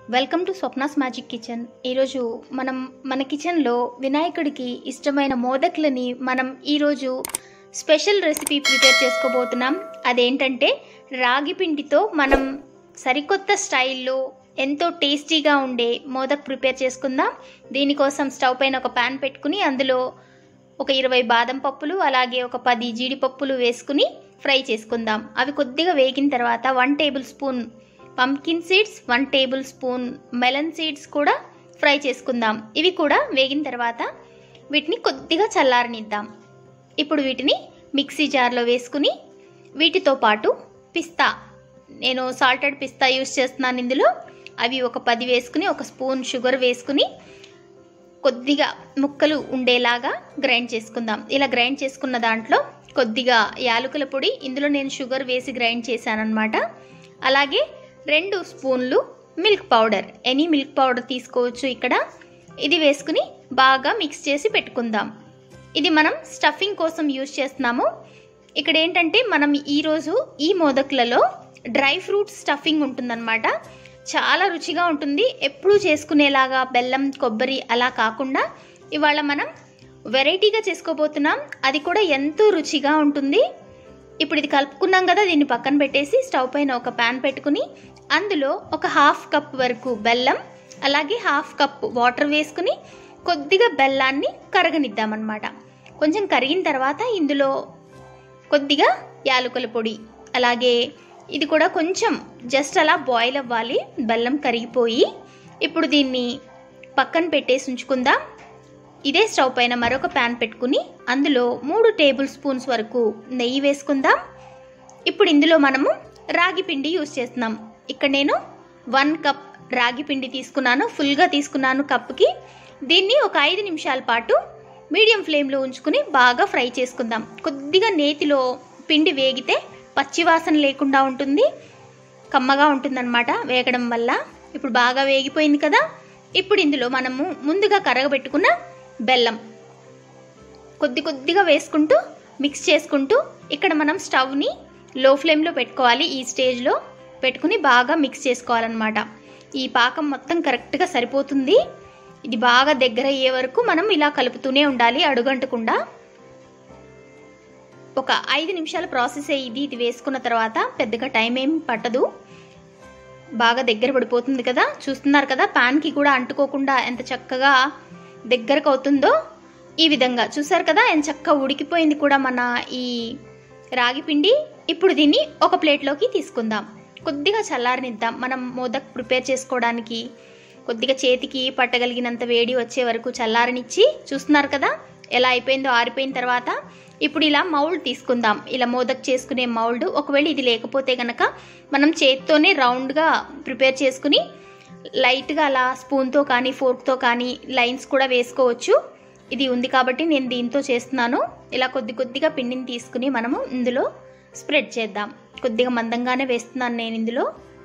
welcome to Swapna's magic kitchen ఈరోజు మనం మన కిచెన్లో వినాయకుడికి ఇష్టమైన మోదకులని మనం ఈరోజు స్పెషల్ రెసిపీ ప్రిపేర్ చేసుకోబోతున్నాం అదేంటంటే రాగి పిండితో మనం సరికొత్త స్టైల్లో ఎంతో టేస్టీగా ఉండే మోదక్ ప్రిపేర్ చేసుకుందాం దీనికోసం స్టవ్ పైన ఒక పాన్ పెట్టుకుని అందులో ఒక ఇరవై బాదం పప్పులు అలాగే ఒక పది జీడిపప్పులు వేసుకుని ఫ్రై చేసుకుందాం అవి కొద్దిగా వేగిన తర్వాత one tablespoon pumpkin seeds one tablespoon melon seeds కూడా ఫ్రై చేసుకుందాం ఇవి కూడా వేగిన తర్వాత వీటిని కొద్దిగా చల్లారనిద్దాం ఇప్పుడు వీటిని మిక్సీ జార్లో వేసుకుని వీటితో పాటు పిస్తా నేను సాల్టెడ్ పిస్తా యూస్ చేస్తున్నాను ఇందులో అవి ఒక పది వేసుకుని ఒక స్పూన్ షుగర్ వేసుకుని కొద్దిగా ముక్కలు ఉండేలాగా గ్రైండ్ చేసుకుందాం ఇలా గ్రైండ్ చేసుకున్న దాంట్లో కొద్దిగా యాలకుల పొడి ఇందులో నేను షుగర్ వేసి గ్రైండ్ చేశాను అనమాట అలాగే రెండు స్పూన్లు milk powder any milk powder తీసుకోవచ్చు ఇక్కడ ఇది వేసుకుని బాగా మిక్స్ చేసి పెట్టుకుందాం ఇది మనం స్టఫింగ్ కోసం యూజ్ చేస్తున్నాము ఇక్కడ ఏంటంటే మనం ఈరోజు ఈ మోదకులలో డ్రై ఫ్రూట్ స్టఫింగ్ ఉంటుందన్నమాట చాలా రుచిగా ఉంటుంది ఎప్పుడూ చేసుకునేలాగా బెల్లం కొబ్బరి అలా కాకుండా ఇవాళ మనం వెరైటీగా చేసుకోబోతున్నాం అది కూడా ఎంతో రుచిగా ఉంటుంది ఇప్పుడు ఇది కలుపుకున్నాం కదా దీన్ని పక్కన పెట్టేసి స్టవ్ పైన ఒక ప్యాన్ పెట్టుకుని అందులో ఒక హాఫ్ కప్ వరకు బెల్లం అలాగే హాఫ్ కప్ వాటర్ వేసుకుని కొద్దిగా బెల్లాన్ని కరగనిద్దామన్నమాట కొంచెం కరిగిన తర్వాత ఇందులో కొద్దిగా యాలకుల పొడి అలాగే ఇది కూడా కొంచెం జస్ట్ అలా బాయిల్ అవ్వాలి బెల్లం కరిగిపోయి ఇప్పుడు దీన్ని పక్కన పెట్టేసి ఉంచుకుందాం ఇదే స్టవ్ పైన మరొక ప్యాన్ పెట్టుకుని అందులో మూడు టేబుల్ స్పూన్స్ వరకు నెయ్యి వేసుకుందాం ఇప్పుడు ఇందులో మనము రాగి పిండి యూస్ చేస్తున్నాం ఇక్కడ నేను వన్ కప్ రాగి పిండి తీసుకున్నాను ఫుల్గా తీసుకున్నాను కప్కి దీన్ని ఒక ఐదు నిమిషాల పాటు మీడియం ఫ్లేమ్లో ఉంచుకుని బాగా ఫ్రై చేసుకుందాం కొద్దిగా నేతిలో పిండి వేగితే పచ్చివాసన లేకుండా ఉంటుంది కమ్మగా ఉంటుందన్నమాట వేగడం వల్ల ఇప్పుడు బాగా వేగిపోయింది కదా ఇప్పుడు ఇందులో మనము ముందుగా కరగబెట్టుకున్న బెల్లం కొద్ది కొద్దిగా వేసుకుంటూ మిక్స్ చేసుకుంటూ ఇక్కడ మనం స్టవ్ని లో ఫ్లేమ్లో పెట్టుకోవాలి ఈ స్టేజ్లో పెట్టుకుని బాగా మిక్స్ చేసుకోవాలన్నమాట ఈ పాకం మొత్తం కరెక్ట్గా సరిపోతుంది ఇది బాగా దగ్గర అయ్యే వరకు మనం ఇలా కలుపుతూనే ఉండాలి అడుగంటకుండా ఒక ఐదు నిమిషాల ప్రాసెస్ ఇది ఇది వేసుకున్న తర్వాత పెద్దగా టైం ఏం పట్టదు బాగా దగ్గర పడిపోతుంది కదా చూస్తున్నారు కదా ప్యాన్కి కూడా అంటుకోకుండా ఎంత చక్కగా దగ్గరకు అవుతుందో ఈ విధంగా చూసారు కదా ఎంత చక్కగా ఉడికిపోయింది కూడా మన ఈ రాగి పిండి ఇప్పుడు దీన్ని ఒక ప్లేట్లోకి తీసుకుందాం కొద్దిగా చల్లారనిద్దాం మనం మోదక్ ప్రిపేర్ చేసుకోవడానికి కొద్దిగా చేతికి పట్టగలిగినంత వేడి వచ్చే వరకు చల్లారనిచ్చి చూస్తున్నారు కదా ఎలా అయిపోయిందో ఆరిపోయిన తర్వాత ఇప్పుడు ఇలా మౌల్డ్ తీసుకుందాం ఇలా మోదక్ చేసుకునే మౌల్డ్ ఒకవేళ ఇది లేకపోతే కనుక మనం చేతితోనే రౌండ్గా ప్రిపేర్ చేసుకుని లైట్గా అలా స్పూన్తో కానీ ఫోర్క్తో కానీ లైన్స్ కూడా వేసుకోవచ్చు ఇది ఉంది కాబట్టి నేను దీంతో చేస్తున్నాను ఇలా కొద్ది కొద్దిగా పిండిని తీసుకుని మనము ఇందులో స్ప్రెడ్ చేద్దాం కొద్దిగా మందంగానే వేస్తున్నాను నేను ఇందులో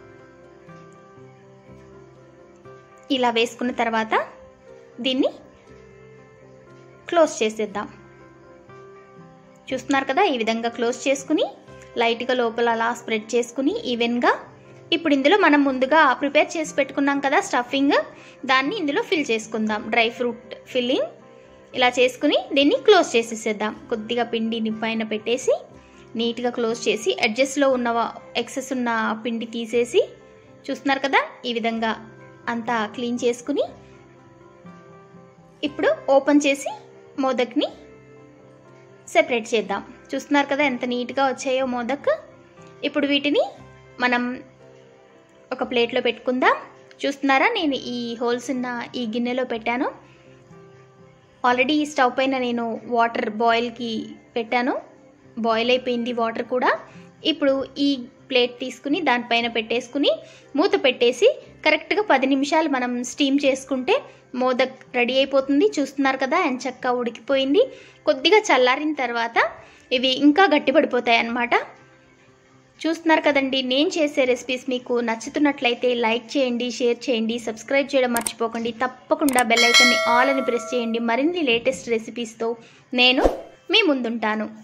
ఇలా వేసుకున్న తర్వాత దీన్ని క్లోజ్ చేసేద్దాం చూస్తున్నారు కదా ఈ విధంగా క్లోజ్ చేసుకుని లైట్గా లోపల అలా స్ప్రెడ్ చేసుకుని ఈవెన్గా ఇప్పుడు ఇందులో మనం ముందుగా ప్రిపేర్ చేసి పెట్టుకున్నాం కదా స్టఫింగ్ దాన్ని ఇందులో ఫిల్ చేసుకుందాం డ్రై ఫ్రూట్ ఫిల్లింగ్ ఇలా చేసుకుని దీన్ని క్లోజ్ చేసేసేద్దాం కొద్దిగా పిండిని పైన పెట్టేసి నీట్గా క్లోజ్ చేసి ఎడ్జస్ట్లో ఉన్న ఎక్సెస్ ఉన్న పిండి తీసేసి చూస్తున్నారు కదా ఈ విధంగా అంతా క్లీన్ చేసుకుని ఇప్పుడు ఓపెన్ చేసి మోదక్ని సెపరేట్ చేద్దాం చూస్తున్నారు కదా ఎంత నీట్గా వచ్చాయో మోదక్ ఇప్పుడు వీటిని మనం ఒక ప్లేట్లో పెట్టుకుందాం చూస్తున్నారా నేను ఈ హోల్స్ ఉన్న ఈ గిన్నెలో పెట్టాను ఆల్రెడీ ఈ స్టవ్ పైన నేను వాటర్ బాయిల్కి పెట్టాను బాయిల్ అయిపోయింది వాటర్ కూడా ఇప్పుడు ఈ ప్లేట్ తీసుకుని దానిపైన పెట్టేసుకుని మూత పెట్టేసి కరెక్ట్గా పది నిమిషాలు మనం స్టీమ్ చేసుకుంటే మోదక్ రెడీ అయిపోతుంది చూస్తున్నారు కదా ఎంత చక్కగా ఉడికిపోయింది కొద్దిగా చల్లారిన తర్వాత ఇవి ఇంకా గట్టిపడిపోతాయి అన్నమాట చూస్తున్నారు కదండి నేను చేసే రెసిపీస్ మీకు నచ్చుతున్నట్లయితే లైక్ చేయండి షేర్ చేయండి సబ్స్క్రైబ్ చేయడం మర్చిపోకండి తప్పకుండా బెల్ ఐకన్ని ఆల్ అని ప్రెస్ చేయండి మరిన్ని లేటెస్ట్ రెసిపీస్తో నేను మీ ముందుంటాను